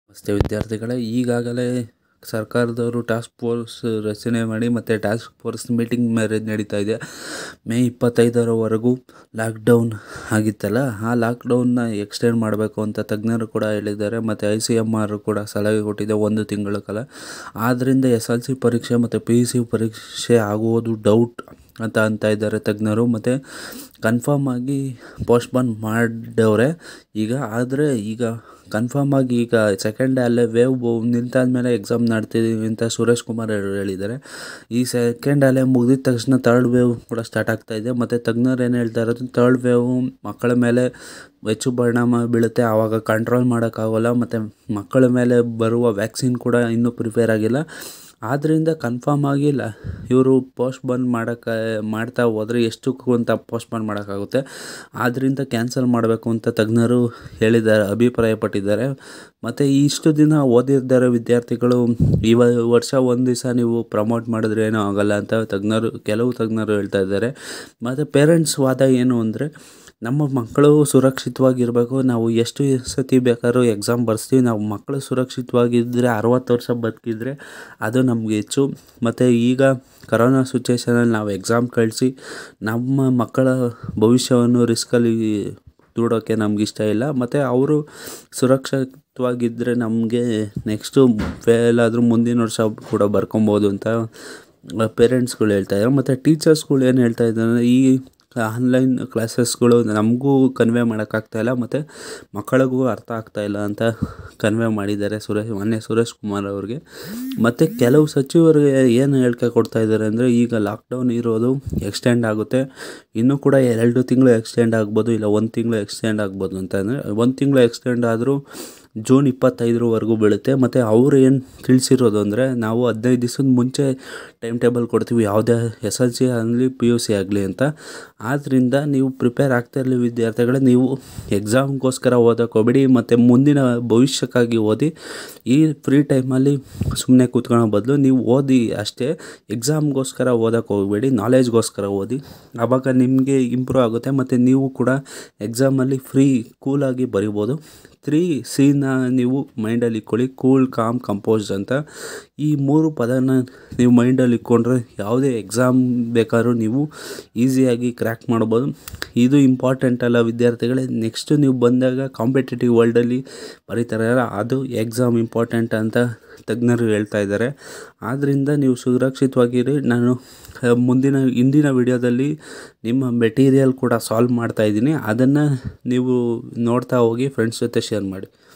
ನಮಸ್ತೆ ವಿದ್ಯಾರ್ಥಿಗಳೇ ಈಗಾಗಲೇ ಸರ್ಕಾರದವರು ಟಾಸ್ಕ್ ಫೋರ್ಸ್ ರಚನೆ ಮಾಡಿ ಮತ್ತು ಟಾಸ್ಕ್ ಫೋರ್ಸ್ ಮೀಟಿಂಗ್ ಮ್ಯಾರೇಜ್ ನಡೀತಾ ಇದೆ ಮೇ ಇಪ್ಪತ್ತೈದರವರೆಗೂ ಲಾಕ್ಡೌನ್ ಆಗಿತ್ತಲ್ಲ ಆ ಲಾಕ್ಡೌನ್ನ ಎಕ್ಸ್ಟೆಂಡ್ ಮಾಡಬೇಕು ಅಂತ ತಜ್ಞರು ಕೂಡ ಹೇಳಿದ್ದಾರೆ ಮತ್ತು ಐ ಸಿ ಎಮ್ ಆರ್ ಕೂಡ ಸಲಹೆ ಕೊಟ್ಟಿದೆ ಒಂದು ತಿಂಗಳ ಕಾಲ ಆದ್ದರಿಂದ ಎಸ್ ಎಲ್ ಸಿ ಪರೀಕ್ಷೆ ಮತ್ತು ಪಿ ಯು ಸಿ ಪರೀಕ್ಷೆ ಆಗುವುದು ಡೌಟ್ ಅಂತ ಅಂತ ಇದ್ದಾರೆ ತಜ್ಞರು ಮತ್ತು ಕನ್ಫರ್ಮ್ ಆಗಿ ಪೋಸ್ಟ್ಪೋನ್ ಮಾಡವ್ರೆ ಈಗ ಆದರೆ ಈಗ ಕನ್ಫರ್ಮ್ ಆಗಿ ಈಗ ಸೆಕೆಂಡ್ ಅಲ್ಲೇ ವೇವ್ ನಿಂತಾದ್ಮೇಲೆ ಎಕ್ಸಾಮ್ ಮಾಡ್ತಿದ್ದೀವಿ ಅಂತ ಸುರೇಶ್ ಕುಮಾರ್ ಅವರು ಹೇಳಿದ್ದಾರೆ ಈ ಸೆಕೆಂಡ್ ಅಲೆ ಮುಗಿದ ತಕ್ಷಣ ತರ್ಡ್ ವೇವ್ ಕೂಡ ಸ್ಟಾರ್ಟ್ ಆಗ್ತಾ ಇದೆ ಮತ್ತು ತಜ್ಞರು ಏನು ಹೇಳ್ತಾ ಇರೋದು ತರ್ಡ್ ವೇವ್ ಮಕ್ಕಳ ಮೇಲೆ ಹೆಚ್ಚು ಪರಿಣಾಮ ಬೀಳುತ್ತೆ ಆವಾಗ ಕಂಟ್ರೋಲ್ ಮಾಡೋಕ್ಕಾಗೋಲ್ಲ ಮತ್ತು ಮಕ್ಕಳ ಮೇಲೆ ಬರುವ ವ್ಯಾಕ್ಸಿನ್ ಕೂಡ ಇನ್ನೂ ಪ್ರಿಪೇರ್ ಆಗಿಲ್ಲ ಆದ್ದರಿಂದ ಕನ್ಫರ್ಮ್ ಆಗಿಲ್ಲ ಇವರು ಪೋಸ್ಟ್ಪೋನ್ ಮಾಡೋಕ್ಕೆ ಮಾಡ್ತಾ ಹೋದರೆ ಎಷ್ಟಕ್ಕೂ ಅಂತ ಪೋಸ್ಟ್ಪೋನ್ ಮಾಡೋಕ್ಕಾಗುತ್ತೆ ಆದ್ದರಿಂದ ಕ್ಯಾನ್ಸಲ್ ಮಾಡಬೇಕು ಅಂತ ತಜ್ಞರು ಹೇಳಿದ್ದಾರೆ ಅಭಿಪ್ರಾಯಪಟ್ಟಿದ್ದಾರೆ ಮತ್ತು ಇಷ್ಟು ದಿನ ಓದಿದ್ದಾರೆ ವಿದ್ಯಾರ್ಥಿಗಳು ಈ ವರ್ಷ ಒಂದು ದಿವಸ ನೀವು ಪ್ರಮೋಟ್ ಮಾಡಿದ್ರೆ ಏನೂ ಆಗೋಲ್ಲ ಅಂತ ತಜ್ಞರು ಕೆಲವು ತಜ್ಞರು ಹೇಳ್ತಾ ಇದ್ದಾರೆ ಮತ್ತು ಪೇರೆಂಟ್ಸ್ ವಾದ ಏನು ಅಂದರೆ ನಮ್ಮ ಮಕ್ಕಳು ಸುರಕ್ಷಿತವಾಗಿರಬೇಕು ನಾವು ಎಷ್ಟು ಸತಿ ಬೇಕಾದ್ರೂ ಎಕ್ಸಾಮ್ ಬರ್ಸ್ತೀವಿ ನಾವು ಮಕ್ಕಳು ಸುರಕ್ಷಿತವಾಗಿದ್ದರೆ ಅರವತ್ತು ವರ್ಷ ಬದುಕಿದ್ರೆ ಅದು ನಮಗೆ ಹೆಚ್ಚು ಮತ್ತು ಈಗ ಕರೋನಾ ಸಿಚುವೇಷನಲ್ಲಿ ನಾವು ಎಕ್ಸಾಮ್ ಕಳಿಸಿ ನಮ್ಮ ಮಕ್ಕಳ ಭವಿಷ್ಯವನ್ನು ರಿಸ್ಕಲ್ಲಿ ದೂಡೋಕ್ಕೆ ನಮ್ಗೆ ಇಷ್ಟ ಇಲ್ಲ ಮತ್ತು ಅವರು ಸುರಕ್ಷಿತವಾಗಿದ್ದರೆ ನಮಗೆ ನೆಕ್ಸ್ಟು ಫೇಲ್ ಆದರೂ ಮುಂದಿನ ವರ್ಷ ಕೂಡ ಬರ್ಕೊಬೋದು ಅಂತ ಪೇರೆಂಟ್ಸ್ಗಳು ಹೇಳ್ತಾ ಇದ್ದಾರೆ ಮತ್ತು ಟೀಚರ್ಸ್ಗಳು ಏನು ಹೇಳ್ತಾ ಇದ್ದಾರೆ ಈ ಆನ್ಲೈನ್ ಕ್ಲಾಸಸ್ಗಳು ನಮಗೂ ಕನ್ವೆ ಮಾಡೋಕ್ಕಾಗ್ತಾಯಿಲ್ಲ ಮತ್ತು ಮಕ್ಕಳಿಗೂ ಅರ್ಥ ಆಗ್ತಾಯಿಲ್ಲ ಅಂತ ಕನ್ವೆ ಮಾಡಿದ್ದಾರೆ ಸುರೇಶ್ ಮೊನ್ನೆ ಸುರೇಶ್ ಕುಮಾರ್ ಅವ್ರಿಗೆ ಮತ್ತು ಕೆಲವು ಸಚಿವರಿಗೆ ಏನು ಹೇಳಿಕೆ ಕೊಡ್ತಾ ಇದ್ದಾರೆ ಅಂದರೆ ಈಗ ಲಾಕ್ಡೌನ್ ಇರೋದು ಎಕ್ಸ್ಟೆಂಡ್ ಆಗುತ್ತೆ ಇನ್ನೂ ಕೂಡ ಎರಡು ತಿಂಗಳು ಎಕ್ಸ್ಟೆಂಡ್ ಆಗ್ಬೋದು ಇಲ್ಲ ಒಂದು ತಿಂಗಳು ಎಕ್ಸ್ಟೆಂಡ್ ಆಗ್ಬೋದು ಅಂತ ಅಂದರೆ ಒಂದು ತಿಂಗಳು ಎಕ್ಸ್ಟೆಂಡ್ ಆದರೂ ಜೂನ್ ಇಪ್ಪತ್ತೈದರವರೆಗೂ ಬೀಳುತ್ತೆ ಮತ್ತು ಅವರು ಏನು ತಿಳಿಸಿರೋದು ಅಂದರೆ ನಾವು ಹದಿನೈದು ದಿವಸದ ಮುಂಚೆ ಟೈಮ್ ಟೇಬಲ್ ಕೊಡ್ತೀವಿ ಯಾವುದೇ ಎಸ್ ಎಲ್ ಸಿ ಆಗಲಿ ಪಿ ಯು ಸಿ ಆಗಲಿ ಅಂತ ಆದ್ದರಿಂದ ನೀವು ಪ್ರಿಪೇರ್ ಆಗ್ತಾ ಇರಲಿ ವಿದ್ಯಾರ್ಥಿಗಳೇ ನೀವು ಎಕ್ಸಾಮ್ಗೋಸ್ಕರ ಓದೋಕೆ ಹೋಗಬೇಡಿ ಮತ್ತು ಮುಂದಿನ ಭವಿಷ್ಯಕ್ಕಾಗಿ ಓದಿ ಈ ಫ್ರೀ ಟೈಮಲ್ಲಿ ಸುಮ್ಮನೆ ಕೂತ್ಕೊಳ್ಳೋ ಬದಲು ನೀವು ಓದಿ ಅಷ್ಟೇ ಎಕ್ಸಾಮ್ಗೋಸ್ಕರ ಓದೋಕೆ ಹೋಗಬೇಡಿ ನಾಲೆಜ್ಗೋಸ್ಕರ ಓದಿ ಆವಾಗ ನಿಮಗೆ ಇಂಪ್ರೂವ್ ಆಗುತ್ತೆ ಮತ್ತು ನೀವು ಕೂಡ ಎಕ್ಸಾಮಲ್ಲಿ ಫ್ರೀ ಕೂಲಾಗಿ ಬರಿಬೋದು ತ್ರೀ ಸಿನ ನೀವು ಮೈಂಡಲ್ಲಿ ಇಟ್ಕೊಳ್ಳಿ ಕೂಲ್ ಕಾಮ್ ಕಂಪೋಸ್ ಅಂತ ಈ ಮೂರು ಪದನ ನೀವು ಮೈಂಡಲ್ಲಿ ಇಟ್ಕೊಂಡ್ರೆ ಯಾವುದೇ ಎಕ್ಸಾಮ್ ಬೇಕಾದ್ರೂ ನೀವು ಈಸಿಯಾಗಿ ಕ್ರ್ಯಾಕ್ ಮಾಡ್ಬೋದು ಇದು ಇಂಪಾರ್ಟೆಂಟ್ ಅಲ್ಲ ವಿದ್ಯಾರ್ಥಿಗಳೇ ನೆಕ್ಸ್ಟು ನೀವು ಬಂದಾಗ ಕಾಂಪಿಟೇಟಿವ್ ವರ್ಲ್ಡಲ್ಲಿ ಬರೀತಾರಲ್ಲ ಅದು ಎಕ್ಸಾಮ್ ಇಂಪಾರ್ಟೆಂಟ್ ಅಂತ ತಜ್ಞರು ಹೇಳ್ತಾ ಇದ್ದಾರೆ ಆದ್ದರಿಂದ ನೀವು ಸುರಕ್ಷಿತವಾಗಿರಿ ನಾನು ಮುಂದಿನ ಇಂದಿನ ವಿಡಿಯೋದಲ್ಲಿ ನಿಮ್ಮ ಮೆಟೀರಿಯಲ್ ಕೂಡ ಸಾಲ್ವ್ ಮಾಡ್ತಾಯಿದ್ದೀನಿ ಅದನ್ನು ನೀವು ನೋಡ್ತಾ ಹೋಗಿ ಫ್ರೆಂಡ್ಸ್ ಜೊತೆ ಶೇರ್ ಮಾಡಿ